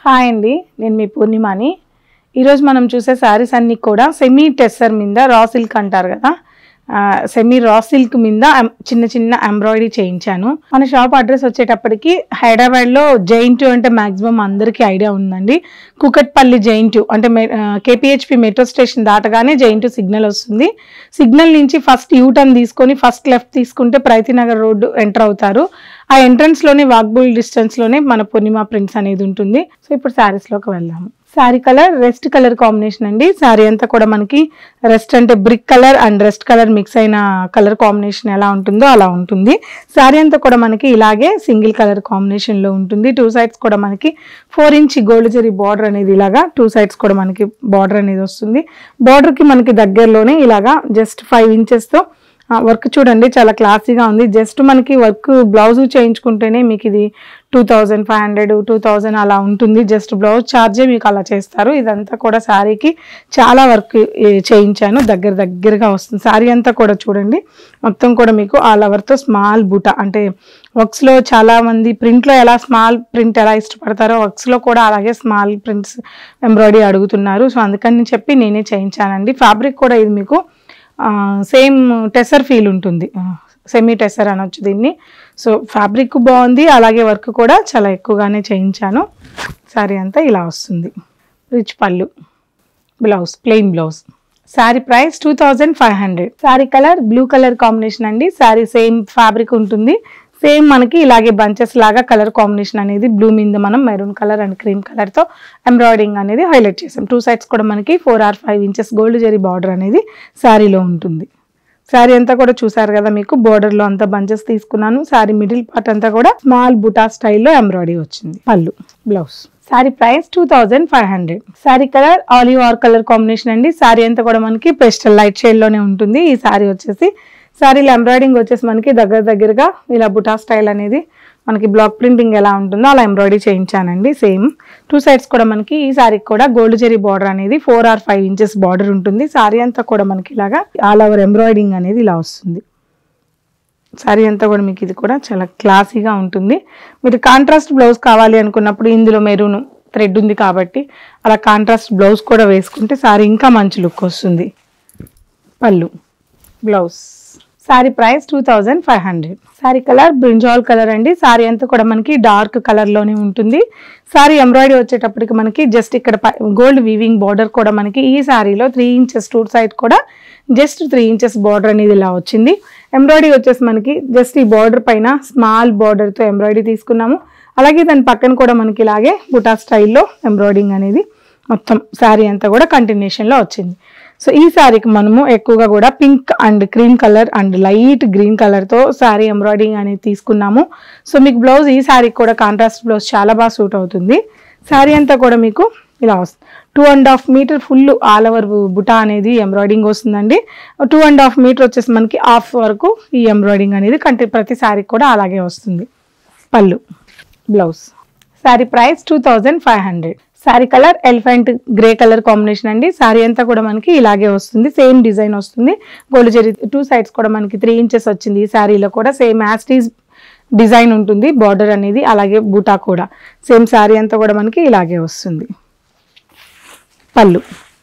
hi అండి నేను మీ పూర్ణిమాని ఈరోజు మనం చూసే శారీస్ అన్నీ కూడా సెమీ టెస్సర్ మీద రా సిల్క్ అంటారు కదా సెమీ రా సిల్క్ మీద em- చిన్న చిన్న ఎంబ్రాయిడరీ చేయించాను మన షాప్ అడ్రస్ వచ్చేటప్పటికి హైదరాబాద్లో జైన్ టూ అంటే మాక్సిమం అందరికీ ఐడియా ఉందండి కుకట్పల్లి జైన్ టూ అంటే కేపీహెచ్పి మెట్రో స్టేషన్ దాటగానే జైన్ టూ సిగ్నల్ వస్తుంది సిగ్నల్ నుంచి ఫస్ట్ యూ టర్న్ తీసుకొని ఫస్ట్ లెఫ్ట్ తీసుకుంటే ప్రైతినగర్ రోడ్డు ఎంటర్ అవుతారు ఆ ఎంట్రన్స్ లోనే వాక్బుల్ డిస్టెన్స్ లోనే మన పూర్ణిమ ప్రింట్స్ అనేది ఉంటుంది సో ఇప్పుడు శారీస్ లోకి వెళ్దాము sari colour rust colour combination అండి శారీ అంతా కూడా మనకి రెస్ట్ అంటే brick colour and rust colour mix అయిన కలర్ కాంబినేషన్ ఎలా ఉంటుందో అలా ఉంటుంది శారీ అంతా కూడా మనకి ఇలాగే సింగిల్ కలర్ కాంబినేషన్ లో ఉంటుంది టూ సైడ్స్ కూడా మనకి four inch gold zari border అనేది ఇలాగా టూ సైడ్స్ కూడా మనకి బార్డర్ అనేది వస్తుంది బార్డర్ కి మనకి దగ్గరలోనే ఇలాగా జస్ట్ ఫైవ్ ఇంచెస్ తో వర్క్ చూడండి చాలా క్లాసీగా ఉంది జస్ట్ మనకి వర్క్ బ్లౌజ్ చేయించుకుంటేనే మీకు ఇది two thousand five hundred two thousand అలా ఉంటుంది జస్ట్ బ్లౌజ్ ఛార్జే మీకు అలా చేస్తారు ఇదంతా కూడా శారీకి చాలా వర్క్ చేయించాను దగ్గర దగ్గరగా వస్తుంది శారీ అంతా కూడా చూడండి మొత్తం కూడా మీకు ఆల్ ఓవర్తో స్మాల్ బుట అంటే వర్క్స్లో చాలా మంది ప్రింట్లో ఎలా స్మాల్ ప్రింట్ ఎలా ఇష్టపడతారో వర్క్స్లో కూడా అలాగే స్మాల్ ప్రింట్స్ ఎంబ్రాయిడరీ అడుగుతున్నారు సో అందుకని చెప్పి నేనే చేయించానండి ఫ్యాబ్రిక్ కూడా ఇది మీకు సేమ్ టెసర్ ఫీల్ ఉంటుంది సెమీ టెసర్ అనొచ్చు దీన్ని సో ఫ్యాబ్రిక్ బాగుంది అలాగే వర్క్ కూడా చాలా ఎక్కువగానే చేయించాను శారీ అంతా ఇలా వస్తుంది రిచ్ పళ్ళు blouse plain blouse sari price two thousand five hundred sari colour blue colour combination అండి శారీ సేమ్ ఫ్యాబ్రిక్ ఉంటుంది సేమ్ మనకి ఇలాగే బంచెస్ లాగా కలర్ కాంబినేషన్ అనేది బ్లూ మీద మనం maroon colour and cream colour తో ఎంబ్రాయిడింగ్ అనేది హైలైట్ చేసాం టూ సైడ్స్ కూడా మనకి four or five inches gold zari border అనేది శారీలో ఉంటుంది శారీ అంతా కూడా చూసారు కదా మీకు border లో అంతా బంచెస్ తీసుకున్నాను శారీ మిడిల్ పార్ట్ అంతా కూడా స్మాల్ బుటా స్టైల్లో ఎంబ్రాయిడరీ వచ్చింది పళ్ళు blouse sari price two thousand five hundred sari colour olive or colour combination అండి శారీ అంతా కూడా మనకి పెస్టల్ లైట్ షేడ్ లోనే ఉంటుంది ఈ శారీ వచ్చేసి శారీలో ఎంబ్రాయిడింగ్ వచ్చేసి మనకి దగ్గర దగ్గరగా ఇలా బుటా స్టైల్ అనేది మనకి బ్లాక్ ప్రింటింగ్ ఎలా ఉంటుందో అలా ఎంబ్రాయిడరీ చేయించానండి సేమ్ టూ సైడ్స్ కూడా మనకి ఈ శారీకి కూడా గోల్డ్ జెరీ బార్డర్ అనేది four or five inches border ఉంటుంది శారీ అంతా కూడా మనకి ఇలాగా ఆల్ ఓవర్ ఎంబ్రాయిడింగ్ అనేది ఇలా వస్తుంది శారీ అంతా కూడా మీకు ఇది కూడా చాలా క్లాసీగా ఉంటుంది మీరు కాంట్రాస్ట్ బ్లౌజ్ కావాలి అనుకున్నప్పుడు ఇందులో మెరూన్ థ్రెడ్ ఉంది కాబట్టి అలా కాంట్రాస్ట్ బ్లౌజ్ కూడా వేసుకుంటే శారీ ఇంకా మంచి లుక్ వస్తుంది పళ్ళు blouse sari price two thousand five hundred sari colour brinjal colour అండి శారీ అంతా కూడా మనకి డార్క్ కలర్ లోనే ఉంటుంది శారీ ఎంబ్రాయిడరీ వచ్చేటప్పటికి మనకి జస్ట్ ఇక్కడ గోల్డ్ వీవింగ్ బార్డర్ కూడా మనకి ఈ శారీలో త్రీ ఇంచెస్ టూ సైడ్ కూడా జస్ట్ త్రీ ఇంచెస్ బార్డర్ అనేది ఇలా వచ్చింది ఎంబ్రాయిడరీ వచ్చేసి మనకి జస్ట్ ఈ బార్డర్ పైన స్మాల్ బార్డర్తో ఎంబ్రాయిడరీ తీసుకున్నాము అలాగే దాని పక్కన కూడా మనకి ఇలాగే బుటా స్టైల్లో ఎంబ్రాయిడింగ్ అనేది మొత్తం శారీ అంతా కూడా కంటిన్యూషన్లో వచ్చింది సో ఈ శారీకి మనము ఎక్కువగా కూడా pink and cream colour and light green కలర్తో శారీ ఎంబ్రాయిడింగ్ అనేది తీసుకున్నాము సో మీకు బ్లౌజ్ ఈ శారీకి కూడా కాంట్రాస్ట్ బ్లౌజ్ చాలా బాగా సూట్ అవుతుంది శారీ అంతా కూడా మీకు ఇలా వస్తుంది two and half metre full all over బుటా అనేది ఎంబ్రాయిడింగ్ వస్తుందండి టూ అండ్ హాఫ్ మీటర్ వచ్చేసి మనకి హాఫ్ వరకు ఈ ఎంబ్రాయిడింగ్ అనేది కంటి ప్రతి శారీకి కూడా అలాగే వస్తుంది పళ్ళు blouse sari price two thousand five hundred sari colour elephant grey colour combination అండి శారీ అంతా కూడా మనకి ఇలాగే వస్తుంది సేమ్ డిజైన్ వస్తుంది గోల్డ్ జరీ టూ సైడ్స్ కూడా మనకి త్రీ ఇంచెస్ వచ్చింది ఈ శారీలో కూడా సేమ్ యాస్టీస్ డిజైన్ ఉంటుంది బార్డర్ అనేది అలాగే బూటా కూడా సేమ్ శారీ అంతా కూడా మనకి ఇలాగే వస్తుంది పళ్ళు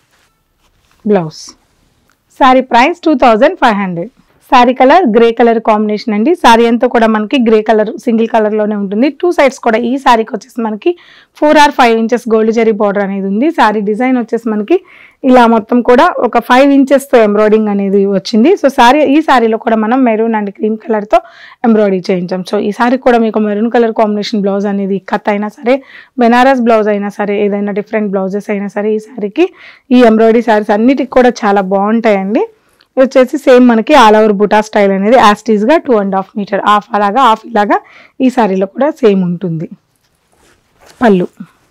blouse sari price two thousand five hundred sari colour grey colour combination అండి శారీ అంతా కూడా మనకి గ్రే కలర్ సింగిల్ కలర్ లోనే ఉంటుంది టూ సైడ్స్ కూడా ఈ శారీకి వచ్చేసి మనకి four or five inches gold zari border అనేది ఉంది శారీ డిజైన్ వచ్చేసి మనకి ఇలా మొత్తం కూడా ఒక ఫైవ్ ఇంచెస్ తో ఎంబ్రాయిడింగ్ అనేది వచ్చింది సో శారీ ఈ శారీలో కూడా మనం మెరూన్ అండ్ క్రీమ్ కలర్ తో ఎంబ్రాయిడరీ చేయించాం సో ఈ శారీ కూడా మీకు మెరూన్ కలర్ కాంబినేషన్ బ్లౌజ్ అనేది కత్ అయినా సరే బెనారస్ బ్లౌజ్ అయినా సరే ఏదైనా డిఫరెంట్ బ్లౌజెస్ అయినా సరే ఈ శారీకి ఈ ఎంబ్రాయిడరీ శారీస్ అన్నిటికి కూడా చాలా బాగుంటాయండి ఇది వచ్చేసి సేమ్ మనకి ఆల్ ఓవర్ బుటా స్టైల్ అనేది యాస్టీస్ గా two and half metre half అలాగా హాఫ్ ఇలాగా ఈ శారీలో కూడా సేమ్ ఉంటుంది పళ్ళు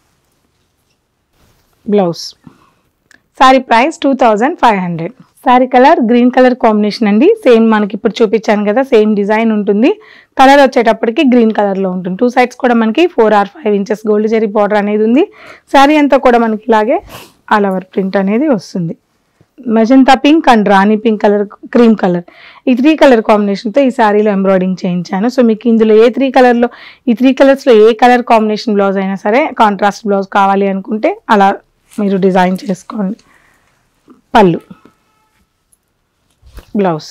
blouse sari price two thousand five hundred sari colour green colour combination అండి సేమ్ మనకి ఇప్పుడు చూపించాను కదా సేమ్ డిజైన్ ఉంటుంది కలర్ వచ్చేటప్పటికి గ్రీన్ కలర్లో ఉంటుంది టూ సైడ్స్ కూడా మనకి four or five inches gold zari border అనేది ఉంది శారీ అంతా కూడా మనకి ఇలాగే ఆల్ ఓవర్ ప్రింట్ అనేది వస్తుంది magenta pink and rani pink colour cream colour ఈ త్రీ కలర్ కాంబినేషన్తో ఈ శారీలో ఎంబ్రాయిడింగ్ చేయించాను సో మీకు ఇందులో ఏ త్రీ కలర్లో ఈ త్రీ కలర్స్లో ఏ కలర్ కాంబినేషన్ బ్లౌజ్ అయినా సరే కాంట్రాస్ట్ బ్లౌజ్ కావాలి అనుకుంటే అలా మీరు డిజైన్ చేసుకోండి పళ్ళు blouse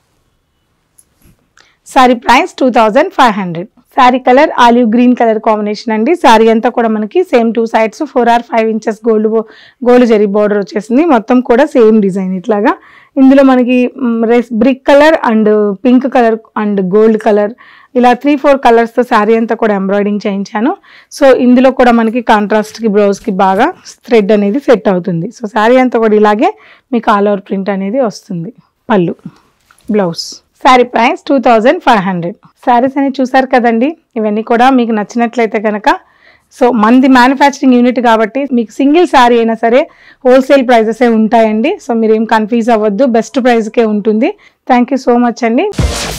sari price two thousand five hundred sari colour olive green colour combination అండి శారీ అంతా కూడా మనకి same two sides four or five inches gold gold zari border వచ్చేసింది మొత్తం కూడా సేమ్ డిజైన్ ఇట్లాగా ఇందులో మనకి rust brick colour and pink colour and gold colour ఇలా త్రీ ఫోర్ కలర్స్తో శారీ అంతా కూడా ఎంబ్రాయిడింగ్ చేయించాను సో ఇందులో కూడా మనకి కాంట్రాస్ట్కి బ్లౌజ్కి బాగా థ్రెడ్ అనేది సెట్ అవుతుంది సో శారీ అంతా కూడా ఇలాగే మీకు ఆల్ ఓవర్ ప్రింట్ అనేది వస్తుంది పళ్ళు blouse sari price two thousand five hundred saris అని చూసారు కదండి ఇవన్నీ కూడా మీకు నచ్చినట్లయితే కనుక సో మంది మ్యానుఫ్యాక్చరింగ్ యూనిట్ కాబట్టి మీకు సింగిల్ శారీ అయినా సరే హోల్సేల్ ప్రైజెసే ఉంటాయండి సో మీరు ఏం కన్ఫ్యూజ్ అవ్వద్దు బెస్ట్ ప్రైస్కే ఉంటుంది థ్యాంక్ యూ సో మచ్ అండి